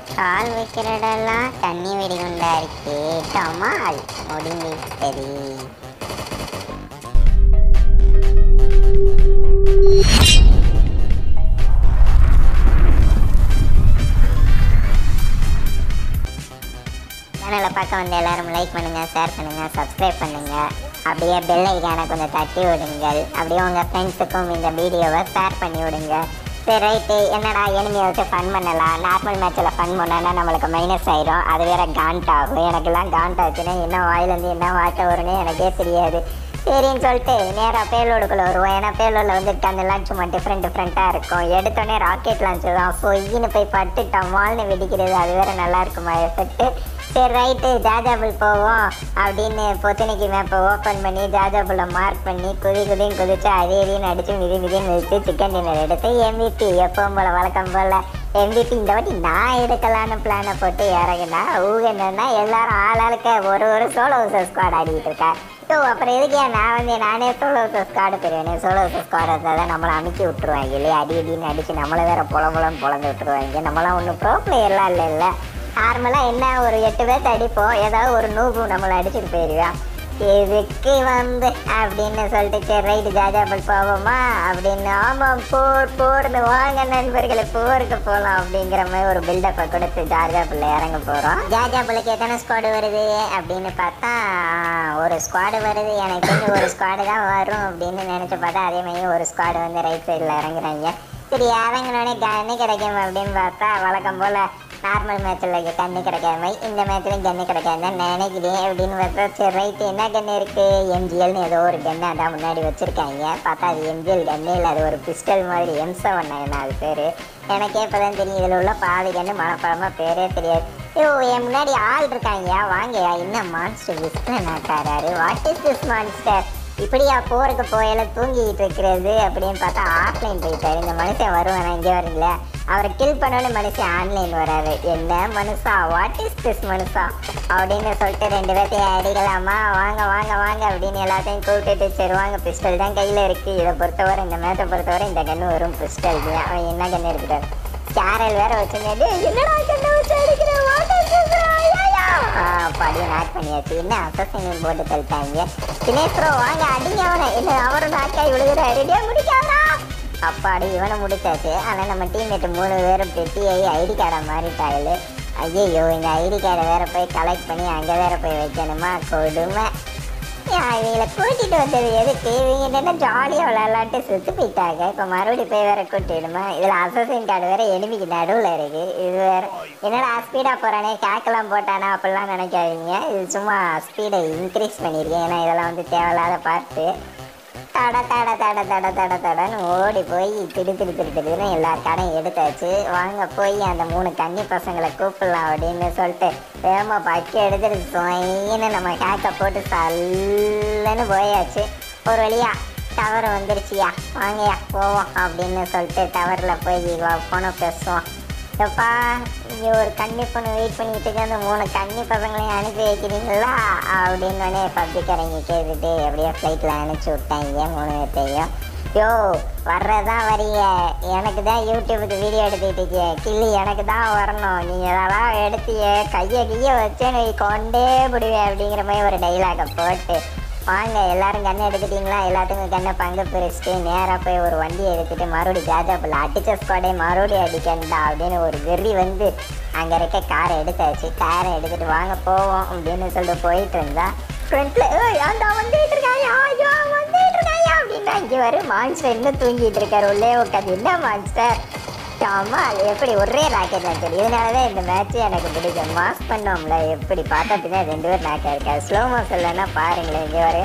கால் வைக்கிற இடம்லாம் தண்ணி வெடிகுண்டா இருக்கே டமால் முடிந்து விட்டது சேனலை பார்க்க வந்த எல்லாரும் லைக் பண்ணுங்க ஷேர் பண்ணுங்க சப்ஸ்கிரைப் பண்ணுங்க அப்படியே பெல் ஐக்கானை கொஞ்சம் தட்டி விடுங்கள் அப்படியே உங்கள் ஃப்ரெண்ட்ஸுக்கும் இந்த வீடியோவை ஷேர் பண்ணி விடுங்க சரி ரைட்டு என்னடா எனிமியை வச்சு ஃபன் பண்ணலாம் நார்மல் மேட்ச்சில் ஃபன் பண்ணோன்னா நம்மளுக்கு மைனஸ் ஆயிரும் அது வேற காண்ட் ஆகும் எனக்கெல்லாம் காண்ட் ஆச்சுன்னா என்ன வாயிலேருந்து என்ன வாட்ட வரும்னு எனக்கே தெரியாது சரின்னு சொல்லிட்டு நேராக பேலோடுக்குள்ளே வருவோம் ஏன்னா பேலோடில் வந்து கண்ணெல்லாம் சும்மா டிஃப்ரெண்ட் டிஃப்ரெண்ட்டாக இருக்கும் எடுத்தோடனே ராக்கெட் லான்ச் தான் ஸோ ஈன்னு போய் பட்டுட்டோம் வால்னு வெடிக்கிறது அது வேற நல்லா இருக்குமா எஃபெக்ட்டு சரி ரைட்டு ஜாஜாபுல் போவோம் அப்படின்னு பொத்தனைக்கு மேப்பை ஓப்பன் பண்ணி ஜாஜாபுல்லை மார்க் பண்ணி குதி குதின்னு குதிச்சு அதே இதையும் அடித்து மிதி மிதின்னு மிதித்து சிக்கன் டின்னர் எடுத்து எம்பிபி எப்பவும் போல் வழக்கம் போல் எம்பிபி இந்த வாட்டி நான் எடுக்கலான்னு பிளானை போட்டு இறங்குனா ஊக என்னன்னா எல்லாரும் ஆளாளுக்கு ஒரு ஒரு சோலோ ஸ்குவாட் ஆடிக்கிட்டு இருக்கா ஸோ அப்புறம் எதுக்கு ஏன் நான் வந்து நானே சோலோ ஸ்குவாடு பெரியவனே சோலோ ஸ்குவாட் இருந்தால் தான் நம்மளை அமுக்கி விட்டுருவாங்க இல்லையா அடி அடின்னு அடித்து நம்மளை வேற புல புலன்னு பொழந்து விட்டுருவாங்க நம்மளாம் ஒன்றும் ப்ரோ பிளேயர்லாம் இல்லை இல்லை நார்மலாக என்ன ஒரு எட்டு பேர்த்து அடிப்போம் ஏதாவது ஒரு நூபு நம்மளை அடிச்சுட்டு போயிடுவான் எதுக்கு வந்து அப்படின்னு சொல்லிட்டு சரி ரைட்டு ஜாஜாபல் போவோமா அப்படின்னு ஆமாம் போர் போர்னு வாங்க நண்பர்களை போருக்கு போகலாம் அப்படிங்கிற மாதிரி ஒரு பில்டப்பை கொடுத்து ஜாஜாபுல்ல இறங்க போகிறோம் ஜாஜாபுல்லுக்கு எத்தனை ஸ்குவாடு வருது அப்படின்னு பார்த்தா ஒரு ஸ்குவாடு வருது எனக்கு தெரிஞ்சு ஒரு ஸ்குவாடு தான் வரும் அப்படின்னு நினச்சி பார்த்தா அதே மாதிரி ஒரு ஸ்குவாடு வந்து ரைட் சைடில் இறங்குறாங்க சரி இறங்கினோடனே கண்ணு கிடைக்கும் அப்படின்னு பார்த்தா வழக்கம் போல் நார்மல் மேட்ச்சில் கண்ணு கிடைக்காம இந்த மேட்ச்லையும் கண்ணு கிடைக்காம தான் நினைக்கிறேன் அப்படின்னு பார்த்தா சரி ரைட்டு என்ன கண்ணு இருக்குது எம்ஜிஎல்னு ஏதோ ஒரு கண்ணு அதான் முன்னாடி வச்சுருக்காங்க பார்த்தா அது எம்ஜிஎல் கண்ணு இல்லை அது ஒரு பிஸ்டல் மாதிரி எம் செவன் அது பேர் எனக்கே இப்போ தான் தெரியும் இதில் உள்ள பாதி கண்ணு மனப்பழமாக பேரே தெரியாது ஐயோ என் முன்னாடி ஆள் இருக்காங்க வாங்கயா என்ன மான்ஸ்டர் விஸ்வன் நாட்டாராரு வாட் இஸ் திஸ் மான்ஸ்டர் இப்படியா போருக்கு போயில தூங்கிட்டு இருக்கிறது அப்படின்னு பார்த்தா ஆஃப்லைன் போயிட்டாரு இந்த மனுஷன் வருவானா இங்கே வரீங்களா அவரை கில் பண்ணோன்னு மனுஷன் ஆன்லைன் வராரு என்ன மனுஷா வாட் இஸ் திஸ் மனுஷா அப்படின்னு சொல்லிட்டு ரெண்டு பேர்த்தையும் அடிக்கலாமா வாங்க வாங்க வாங்க அப்படின்னு எல்லாத்தையும் கூப்பிட்டுட்டு சரி வாங்க பிஸ்டல் தான் கையில் இருக்குது இதை பொறுத்தவரை இந்த மேட்டை பொறுத்தவரை இந்த கன்று வரும் பிஸ்டல் தான் அவன் என்ன கன்று இருக்கிறார் கேரல் வேற வச்சிருந்தது என்னடா கண்ணை வச்சு அடிக்கிற படி நாட் பண்ணியாச்சு என்ன அசசின் போட்டு தள்ளிட்டாங்க தினேஷ் ப்ரோ வாங்க அடிங்க அவனை என்ன அவரும் நாக்காய் விழுகிறாரு டே முடிக்காதா அப்பாடி இவனை முடிச்சாச்சு ஆனால் நம்ம டீம்மேட் மூணு பேரும் பெட்டியாகி ஐடி கார்டை மாறிட்டாங்களு ஐயோ இந்த ஐடி கார்டை வேற போய் கலெக்ட் பண்ணி அங்கே வேற போய் வைக்கணுமா கொடுமை ஏன் இவங்களை கூட்டிட்டு வந்தது எதுக்கு இவங்க என்ன ஜாலியாக விளையாடலான்ட்டு செத்து போயிட்டாங்க இப்போ மறுபடியும் போய் வேற கூட்டிடுமா இதில் அசசின் கார்டு வேற எனிமிக்கு நடுவில் இருக்கு இது வேற என்னடா ஸ்பீடாக போகிறானே கேக்கெல்லாம் போட்டானா அப்படிலாம் நினைக்காதீங்க இது சும்மா ஸ்பீடை இன்க்ரீஸ் பண்ணியிருக்கேன் ஏன்னா இதெல்லாம் வந்து தேவையில்லாத பார்த்து தட தட தட தட தட தடன்னு ஓடி போய் திடு திடு திடு திடுன்னு எல்லார் கடையும் எடுத்தாச்சு வாங்க போய் அந்த மூணு கன்னி பசங்களை கூப்பிடலாம் அப்படின்னு சொல்லிட்டு வேமா பக்கி எடுத்துட்டு சொயின்னு நம்ம கேக்கை போட்டு சல்லுன்னு போயாச்சு ஒரு வழியா டவர் வந்துருச்சியா வாங்கயா போவோம் அப்படின்னு சொல்லிட்டு டவரில் போய் போன பேசுவோம் எப்பா இங்கே ஒரு கன்னி பொண்ணு வெயிட் பண்ணிட்டு இருக்க அந்த மூணு கன்னி பசங்களையும் அனுப்பி வைக்கிறீங்களா அப்படின்னு உடனே பப்ளிக்காரங்க கேட்டுட்டு அப்படியே ஃப்ளைட்டில் அனுப்பிச்சி விட்டாங்க மூணு பேர்த்தையும் யோ வர்றதான் வரீங்க எனக்கு தான் யூடியூபுக்கு வீடியோ எடுத்துக்கிட்டு இருக்கீங்க கிள்ளி எனக்கு தான் வரணும் நீங்கள் அதெல்லாம் எடுத்திய கையை கையை வச்சேன்னு கொண்டே விடுவேன் அப்படிங்கிற மாதிரி ஒரு டைலாகை போட்டு வாங்க எல்லாரும் கண்ணை எடுத்துட்டீங்களா எல்லாத்துக்கும் கண்ணை பங்கு பிரிச்சுட்டு நேராக போய் ஒரு வண்டியை எடுத்துட்டு மறுபடியும் ஜாஜாப்பில் அடிச்ச ஸ்குவாடே மறுபடியும் அடிக்கண்டா அப்படின்னு ஒரு வெறி வந்து அங்கே இருக்க காரை எடுத்தாச்சு காரை எடுத்துட்டு வாங்க போவோம் அப்படின்னு சொல்லிட்டு போயிட்டு இருந்தா ஃப்ரண்ட்ல ஏன்டா வந்துட்டு இருக்காயா ஐயோ வந்துட்டு இருக்காயா அப்படின்னா இங்கே வரும் மான்ஸ்டர் இன்னும் தூங்கிட்டு இருக்காரு உள்ளே உட்காந்து என்ன மான்ஸ்டர் ஆமா அது எப்படி ஒரே ராக்கெட் லான்ச்சர் இதனால தான் இந்த மேட்ச் எனக்கு பிடிக்கும் மாஸ் பண்ணோம்ல எப்படி பார்த்தா பின்னா ரெண்டு பேர் நாக்கா இருக்கா ஸ்லோ மோஷன்லன்னா பாருங்களேன் இங்கே வர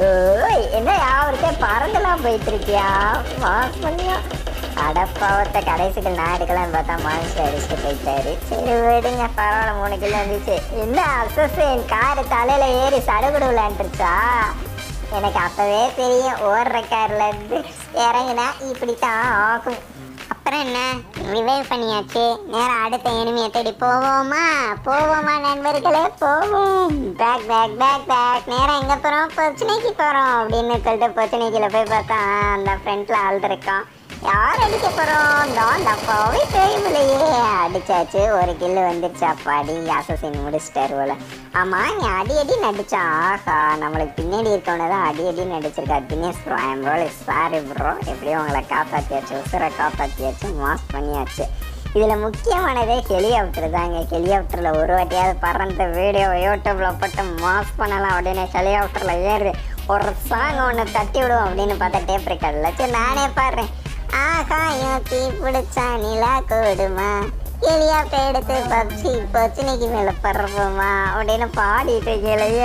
ஓய் என்ன அவருக்கே பறந்துலாம் போயிட்டு இருக்கியா மாஸ் பண்ணியா அடப்பாவத்தை கடைசிகள் நான் எடுக்கலாம்னு பார்த்தா மான்ஸ்டர் அடிச்சுட்டு போயிட்டாரு சரி விடுங்க பரவாயில்ல மூணு கிலோ வந்துச்சு என்ன அசசேன் காரு தலையில ஏறி சடுகுடு விளையாண்டுருச்சா எனக்கு அப்பவே தெரியும் ஓடுற கார்ல இருந்து இறங்கினா இப்படித்தான் ஆகும் அப்புறம் என்ன ரிவைவ் பண்ணியாச்சு நேரம் அடுத்த எனிமியை தேடி போவோமா போவோமா நண்பர்களே போவோம் பேக் பேக் பேக் பேக் நேரம் எங்கே போகிறோம் பிரச்சனைக்கு போகிறோம் அப்படின்னு சொல்லிட்டு பிரச்சனைக்குள்ள போய் பார்த்தா அந்த ஃப்ரண்ட்டில் ஆள் இருக்கான் யார் அடிக்க போறோம் தான் தப்பாவே தெரியுமில்லையே அடிச்சாச்சு ஒரு கில்லு வந்துருச்சு அப்பாடி அசசின் முடிச்சிட்டாரு போல ஆமா நீ அடி அடி நடிச்சா ஆஹா நம்மளுக்கு பின்னாடி இருக்கவன தான் அடி அடி நடிச்சிருக்கா தினேஷ் ப்ரோ ஐம் ரோல் சாரி ப்ரோ எப்படியும் உங்களை காப்பாத்தியாச்சு உசுரை காப்பாத்தியாச்சு மாஸ் பண்ணியாச்சு இதுல முக்கியமானதே ஹெலிகாப்டர் தாங்க ஹெலிகாப்டர்ல ஒரு வாட்டியாவது பறந்த வீடியோ யூடியூப்ல போட்டு மாஸ் பண்ணலாம் அப்படின்னு ஹெலிகாப்டர்ல ஏறு ஒரு சாங் ஒன்று தட்டி விடுவோம் அப்படின்னு பார்த்தா டேப் ரெக்கார்டில் சரி நானே பாடுறேன் ஆகாயம் தீ பிடிச்சா நிலா கூடுமா ஹெலிகாப்டர் எடுத்து பப்ஜி பச்சினைக்கு மேல பறப்போமா அப்படின்னு பாடிட்டு கேளையே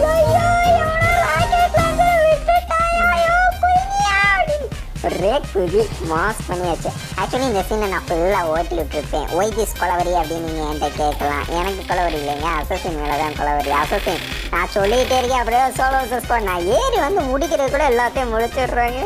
ஒரே குதி மாஸ் பண்ணியாச்சு ஆக்சுவலி இந்த சீனை நான் ஃபுல்லாக ஓட்டி விட்டுருப்பேன் ஒய் திஸ் கொலவரி அப்படின்னு நீங்கள் என்கிட்ட கேட்கலாம் எனக்கு கொலவரி இல்லைங்க அசசின் மேலே தான் கொலவரி அசசின் நான் சொல்லிக்கிட்டே இருக்கேன் அப்படியே சோலோ சஸ்போர்ட் நான் ஏறி வந்து முடிக்கிறது கூட எல்லாத்தையும் முடிச்சிடுறாங்க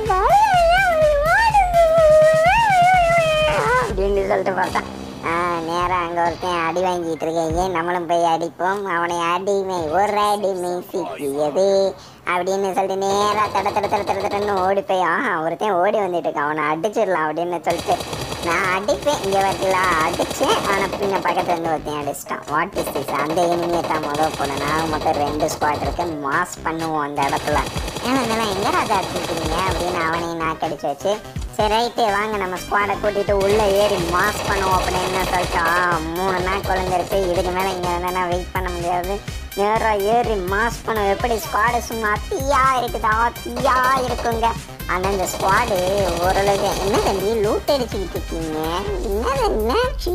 அப்படின்னு சொல்லிட்டு பார்த்தா நேராக அங்கே ஒருத்தன் அடி வாங்கிட்டு இருக்கேன் ஏன் நம்மளும் போய் அடிப்போம் அவனை அடிமை ஒரு அடிமை சிக்கியது அப்படின்னு சொல்லிட்டு நேராக தட தட தட தட தடன்னு ஓடி போய் ஆஹா ஒருத்தன் ஓடி வந்துட்டு இருக்கான் அவனை அடிச்சிடலாம் அப்படின்னு சொல்லிட்டு நான் அடிப்பேன் இங்கே வரல அடித்தேன் ஆனால் பின்ன பக்கத்துல இருந்து ஒருத்தன் அடிச்சிட்டான் வாட் இஸ் திஸ் அந்த எனிமியை தான் முதல் போனேன் நான் மொத்தம் ரெண்டு ஸ்குவாட் இருக்கு மாஸ் பண்ணுவோம் அந்த இடத்துல ஏன்னா இதெல்லாம் எங்கே ராஜா அடிச்சிருக்கீங்க அப்படின்னு அவனையும் நாக்கு அடிச்சு வச்சு சரி ரைட்டு வாங்க நம்ம ஸ்குவாடை கூட்டிட்டு உள்ள ஏறி மாஸ் பண்ணுவோம் அப்படின்னு சொல்லிட்டு ஆ மூணு நாள் குழந்திருக்கு இதுக்கு மேலே இங்கே இருந்தா வெயிட் பண்ண முடியாது நேராக ஏறி மாஸ் பண்ணுவோம் எப்படி ஸ்குவாடு சும்மா தீயா இருக்குதா தீயா இருக்குங்க ஆனால் இந்த ஸ்குவாடு ஓரளவுக்கு என்ன தம்பி லூட் அடிச்சுக்கிட்டு இருக்கீங்க என்ன என்னாச்சு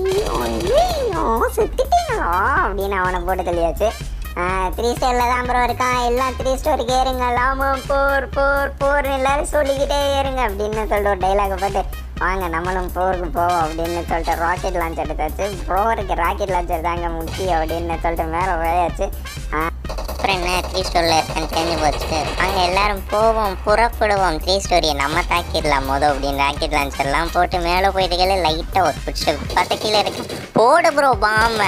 ஐயோ சுத்திட்டீங்களா அப்படின்னு அவனை போட்டு தெளியாச்சு த்ரீ ஸ்டோரில் தான் ப்ரோ இருக்கான் எல்லாம் த்ரீ ஸ்டோருக்கு ஏறுங்க லாமம் போர் போர் போர் எல்லாரும் சொல்லிக்கிட்டே ஏறுங்க அப்படின்னு சொல்லிட்டு ஒரு டைலாக் போட்டு வாங்க நம்மளும் போருக்கு போவோம் அப்படின்னு சொல்லிட்டு ராக்கெட் லான்ச் எடுத்தாச்சு ப்ரோருக்கு ராக்கெட் லான்ச்சர் தாங்க முக்கியம் அப்படின்னு சொல்லிட்டு மேலே போயாச்சு அப்புறம் என்ன த்ரீ ஸ்டோரில் இருக்கேன்னு தெரிஞ்சு போச்சு அங்கே எல்லாரும் போவோம் புறப்படுவோம் த்ரீ ஸ்டோரியை நம்ம தாக்கிடலாம் மொதல் அப்படின்னு ராக்கெட் லான்ச்சர்லாம் போட்டு மேலே போயிட்டு லைட்டாக ஒரு பிடிச்ச பத்து கீழே இருக்கு போடு ப்ரோ பாம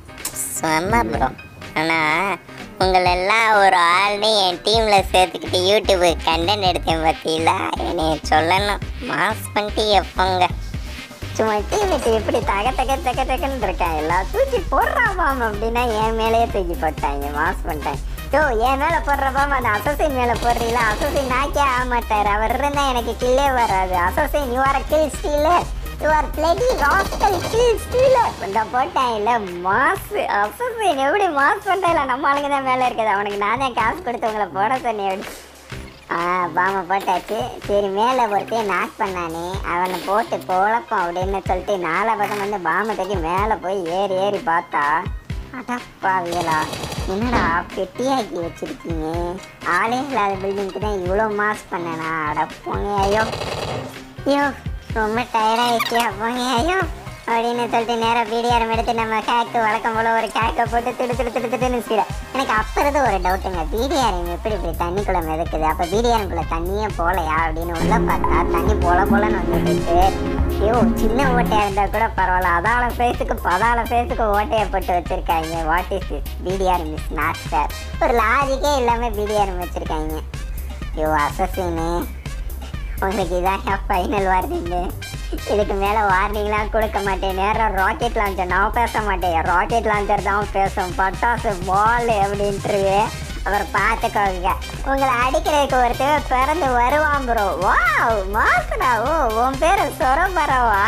செம்ம ப்ரோ ஆனால் உங்களெல்லாம் ஒரு ஆள்னு என் டீமில் சேர்த்துக்கிட்டு யூடியூப் கண்டென்ட் எடுத்தேன் பார்த்தீங்களா என்னைய சொல்லணும் மாஸ் பண்ணிட்டு எப்போங்க சும்மா டீ விட்டு எப்படி தக தக தக தகன்னு இருக்கேன் எல்லாம் தூக்கி போடுறாமாம் அப்படின்னா என் மேலேயே தூக்கி போட்டாங்க மாஸ் பண்ணிட்டாங்க யோ என் மேலே போடுறப்பாம அந்த அசோசின் மேலே போடுறீங்களா அசோசின் நாக்கே ஆக மாட்டார் அவர் இருந்தால் எனக்கு கில்லே வராது assassin you are kill stealer you are bloody rascal kill stealer இந்த போட்டேன் இல்லை மாஸ் அசோசின் எப்படி மாஸ் பண்ணுறதில்ல நம்ம ஆளுங்க தான் மேலே இருக்குது அவனுக்கு நான் தான் காசு கொடுத்து உங்களை போட சொன்னேன் அப்படி ஆ பாம போட்டாச்சு சரி மேலே ஒருத்தையும் நாக் பண்ணானே அவனை போட்டு குழப்பம் அப்படின்னு சொல்லிட்டு நாலா பக்கம் வந்து பாம்பை தூக்கி மேலே போய் ஏறி ஏறி பார்த்தா அடப்பாவியலா என்னடா பெட்டியாக்கி வச்சிருக்கீங்க ஆளே இல்லாத பில்டிங்க்கு தான் இவ்வளோ மாஸ் பண்ணனா அடப்போங்க ஐயோ ஐயோ ரொம்ப டயர்டாகிடுச்சியா போங்க ஐயோ அப்படின்னு சொல்லிட்டு நேராக பிடிஆரம் எடுத்து நம்ம கேக்கு வழக்கம் போல் ஒரு கேக்கை போட்டு திடு திடு திடு திடுன்னு சீட எனக்கு அப்போ இருந்து ஒரு டவுட்டுங்க பிடிஆரம் எப்படி இப்படி தண்ணிக்குள்ளே மிதக்குது அப்போ பிடிஆரம்குள்ளே தண்ணியே போகலையா அப்படின்னு உள்ள பார்த்தா தண்ணி போல போலன்னு வந்துட்டு ஐயோ சின்ன ஓட்டையாக இருந்தால் கூட பரவாயில்ல அதால ஃபேஸுக்கு பதால ஃபேஸுக்கு ஓட்டையை போட்டு வச்சுருக்காங்க வாட் இஸ் திஸ் பிடிஆரம் இஸ் நாட் சார் ஒரு லாஜிக்கே இல்லாமல் பிடிஆரம் வச்சுருக்காங்க ஐயோ அசசின்னு உங்களுக்கு இதான் ஃபைனல் வார்னிங் இதுக்கு மேலே வார்னிங்லாம் கொடுக்க மாட்டேன் நேராக ராக்கெட் லான்ச்சர் நான் பேச மாட்டேன் ராக்கெட் லான்ச்சர் தான் பேசும் பட்டாசு பால் அப்படின்ட்டு அவர் பார்த்துக்கோங்க உங்களை அடிக்கிறதுக்கு ஒருத்தர் பிறந்து வருவான் ப்ரோ வா மாசடா ஓ உன் பேர் சொரபரவா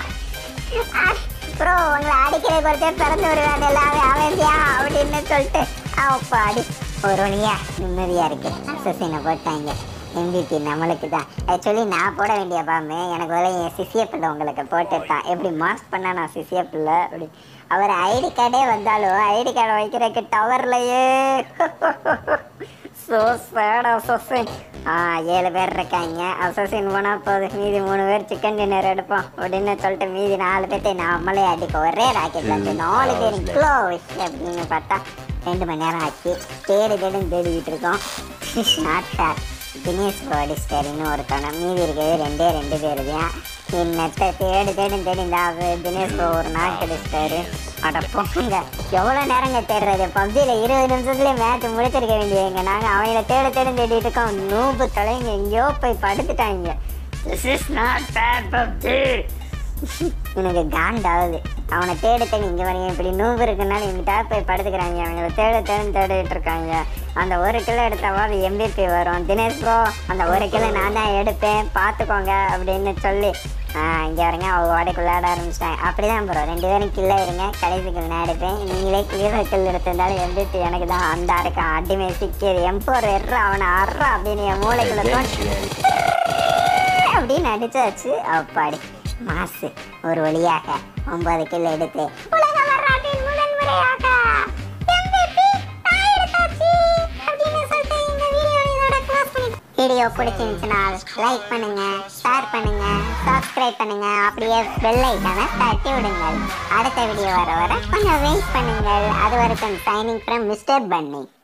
ப்ரோ உங்களை அடிக்கிறதுக்கு ஒருத்தர் பிறந்து வருவான் எல்லாமே அமைதியா அப்படின்னு சொல்லிட்டு அப்பா அடி ஒரு வழியா நிம்மதியா இருக்கு அசசினை போட்டாங்க எம்பிபி நம்மளுக்கு தான் ஆக்சுவலி நான் போட வேண்டிய பாம்பு எனக்கு வேலை என் சிசிய பிள்ளை உங்களுக்கு போட்டுட்டான் எப்படி மாஸ்க் பண்ணா நான் சிசிய பிள்ளை அப்படி அவர் ஐடி கார்டே வந்தாலும் ஐடி கார்டு வைக்கிறதுக்கு டவர்லையே ஸோ சேட் அசோசின் ஆ ஏழு பேர் இருக்காங்க அசோசின் போனால் போதும் மீதி மூணு பேர் சிக்கன் டின்னர் எடுப்போம் அப்படின்னு சொல்லிட்டு மீதி நாலு பேர்த்தை நம்மளே அடிப்போம் ஒரே ராக்கெட்ல இருந்து நாலு பேர் க்ளோஸ் அப்படின்னு பார்த்தா ரெண்டு மணி நேரம் ஆச்சு தேடு தேடுன்னு தேடிக்கிட்டு இருக்கோம் நாட் ஃபேர் தினேஷ் அடிச்சிட்டாரு இன்னும் ஒருத்தவனை மீதி இருக்கிறது ரெண்டே ரெண்டு பேர் தான் என்னத்த தேடு தேடும் தேடி இந்த ஆளு தினேஷ் bro ஒரு நாள் அடிச்சிட்டாரு அட போங்க எவ்வளோ நேரங்க தேடுறது பப்ஜியில் இருபது நிமிஷத்துலேயே மேட்ச் முடிச்சிருக்க வேண்டியதுங்க நாங்கள் அவங்கள தேட தேடும் தேடிட்டு இருக்கோம் நூபு தலைங்க எங்கேயோ போய் படுத்துட்டாங்க this is not fair PUBG எனக்கு காண்டாகுது அவனை தேட தேடி இங்கே வரீங்க இப்படி நூவு இருக்குனால எங்கிட்ட போய் படுத்துக்கிறாங்க அவங்கள தேட தேடும் தேடிட்டு இருக்காங்க அந்த ஒரு கிலோ எடுத்தாவது எம்பிபி வரும் தினேஷ் ப்ரோ அந்த ஒரு கிலோ நான் தான் எடுப்பேன் பார்த்துக்கோங்க அப்படின்னு சொல்லி இங்கே வரீங்க அவங்க வாடகைக்குள்ள ஆட ஆரம்பிச்சிட்டாங்க அப்படி தான் ப்ரோ ரெண்டு பேரும் கில்ல இருங்க கடைசி கில் நான் எடுப்பேன் நீங்களே கிளியர் கில் எடுத்திருந்தாலும் எம்பிபி எனக்கு தான் அந்த இருக்கான் அடிமை சிக்கியது எம்போர் எர்றா அவனை அர்றா அப்படின்னு என் மூளைக்குள்ள தோண்டி அப்படின்னு அடிச்சாச்சு அப்பாடி மாசு ஒரு வழியாக ஒன்பது கிலோ எடுத்து உலக வரலாற்றில் முதன்முறையாக MVP நான் எடுத்தாச்சு அப்படின்னு சொல்லிட்டு இந்த வீடியோ இதோட க்ளோஸ் பண்ணி வீடியோ பிடிச்சிருந்துச்சுன்னா லைக் பண்ணுங்க ஷேர் பண்ணுங்க சப்ஸ்கிரைப் பண்ணுங்க அப்படியே பெல் ஐக்கானை தட்டி விடுங்கள் அடுத்த வீடியோ வர வர கொஞ்சம் வெயிட் பண்ணுங்கள் அது வரைக்கும் சைனிங் ஃப்ரம் மிஸ்டர் பன்னி